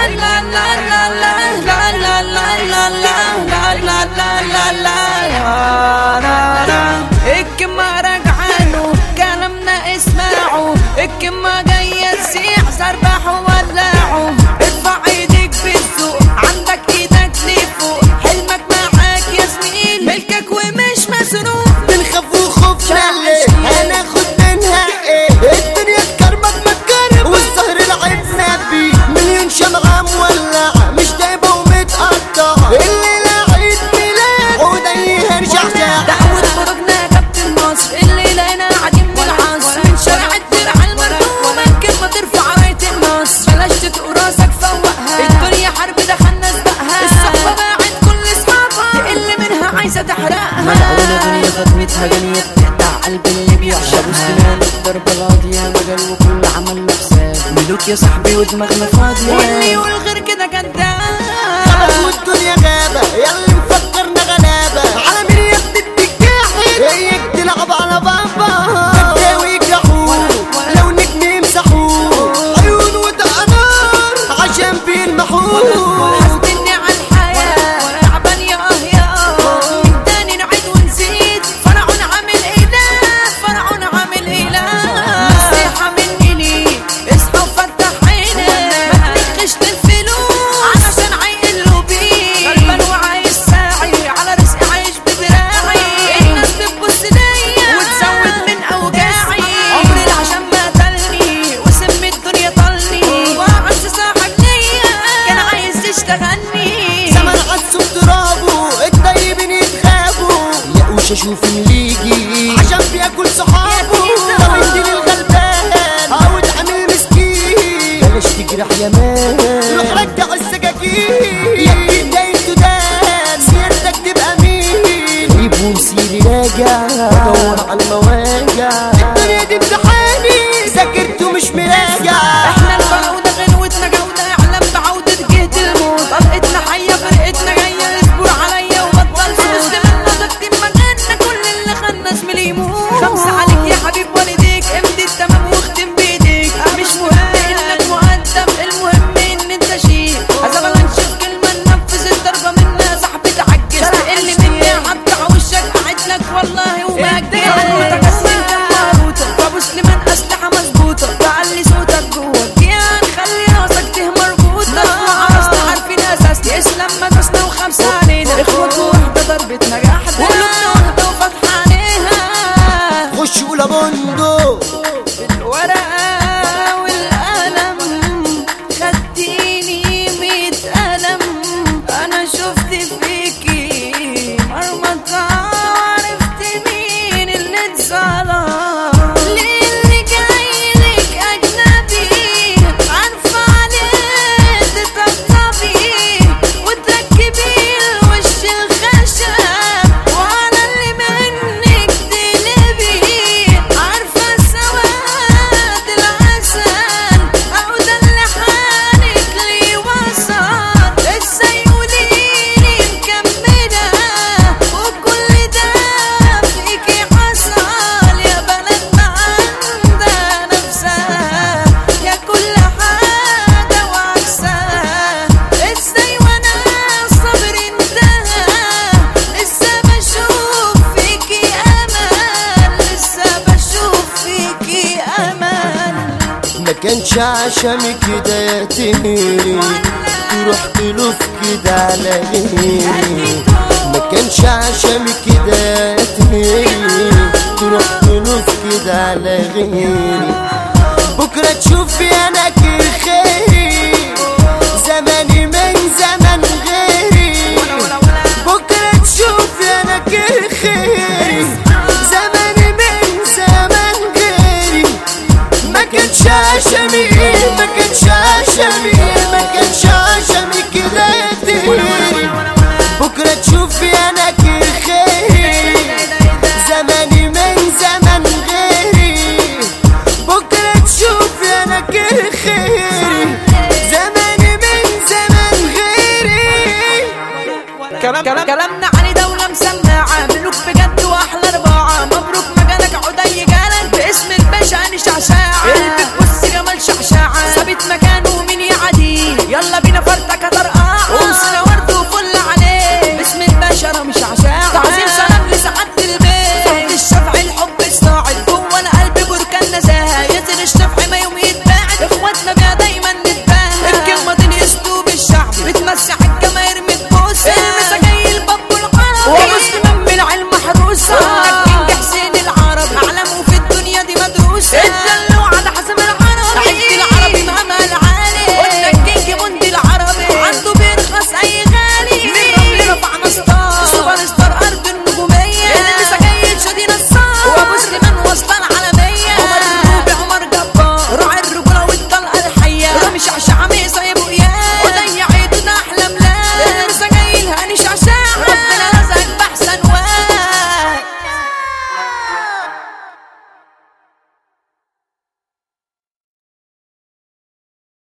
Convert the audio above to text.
لا لا لا لا لا لا لا لا لا لا لا لا لا يا لا لا الكما رجعانه كلامنا اسمعوا الكما جاية تسيح سربح وولعوا ارفع ايديك بالذوق عندك ايدك لفوق حلمك معاك يا زميل ملكك ومش مسروق بنخاف وخوفنا ليه هناخد منها ايه الدنيا تكرمك ما تكرم والسهر لعبنا بيه مليون شمعة مولعة مش دايبة ومتقطعة الليلة عيد ميلاد عودي هرجع دعوة خروجنا يا كابتن مصر الليلة هنا قاعدين من العصر من شارع الدرع المرحومة الكلمة ترفع راية النصر بلاش تتقوا راسك فوقها الدنيا حرب دخلنا سبقها الصحبة باعت كل اصحابها تقل منها عايزة تحرقها ملعونة دنيا خدمتها جنية بتقطع قلب اللي بيعشق سنان الضربة القاضية مجال وكل عمل له حساب ملوك يا صاحبي ودماغنا واللي فاضية يقول غير كده كداب خلاص والدنيا غابة يلا مفكرنا غلابة على مين يا ابني بتجاحد هيك تلعب على بابا بداوي يجرحوه لو نجم يمسحوه عيون وتقنار عشان بيلمحوه حاسدني على الحياة تعبان يا اه يا اه من تاني نعيد ونزيد فرعون عامل اله فرعون عامل اله نصيحة مني ليك اصحى وفتح عينك ما تنخش الفلوس علشان عيقلوا بيك غلبان وعايش ساعي على رزقي عايش بدراعي الناس بتبص ليا وتزود من اوجاعي عمري العشان ما قتلني وسم الدنيا طلني واعز صاحب ليا كان عايز يشتغلني زمن عزوا ترابه الطيبين يتخابوا يقوش اشوف اللي يجي عشان بياكل صحابه لو يديني الغلبان او تعمل مسكين بلاش تجرح يا مان روح رجع السكاكين يا ابني دايم تدان سيادتك تبقى مين جيب ومسيري راجع بدور على المواجع الدنيا دي امتحاني ذاكرت ومش مراجع احنا الفرعونة غنوتنا جودة اعلام بعودة جهة الموت طلقتنا حية فرقتنا جاية اصبر عليا وبطل صوت مسلم تختم مكاننا كل اللي خلنا زميلي يموت خمسة عليك يا حبيب والديك امضي التمام واختم بايديك مش مهم انك مقدم المهم ان انت شيء هذا بلا نشوف كلمة ننفذ الضربة منا صاحبي تعجز تقل مني هقطع وشك قاعد لك والله وما اجدع فابو سليمان اسلحه مظبوطه تعلي صوتك جوه الجيان خلي راسك ته مربوطه عرسنا عارفين اساسنا اسلام مدرسنا وخمسه علينا اخوات وحده ضربه نجاح وقلوبنا واحده وفتحه عليها خش ولا بندق الورقه والقلم خدتيني ميت قلم انا شفت فيكي مرمطة وعرفت مين اللي اتظلم ليه اللي جايلك اجنبي عارفة عليه تطبطبي وتركبي الوش الخشب وعلى اللي منك تقلبي عارفة سواد العسل او ده اللي حالك لي وصل ازاي قوليلي مكملة وكل ده فيكي حصل يا بلد ما عندها نفسها يا كل حاجة وعكسها ازاي وانا الصبر انتهى لسه بشوف فيكي امل لسه بشوف فيكي امل ما كانش عشمي كده يا تهيري تروح تلف كده على غيري ما كانش عشمي كده يا تهيري تروح تلف كده على غيري بكرة تشوفي انا خيري زماني من زمن غيري بكرة تشوفي انا خيري زماني من زمن غيري ما كانش عشمي ما كانش عشمي ما كانش عشمي كده يديري بكرة تشوفي انا خيري زماني من زمن غيري بكرة تشوفي انا خيري زماني من زمن غيري كلام كلام كلامنا علي دولة مسمعة ملوك بجد واحلى رباعة مبروك مجالك عدي جالك باسم الباشا هاني شعشاعة قلبك بص جمال شعشاعة ثابت مكانه مين يعدي يلا بينا بلدنا بيها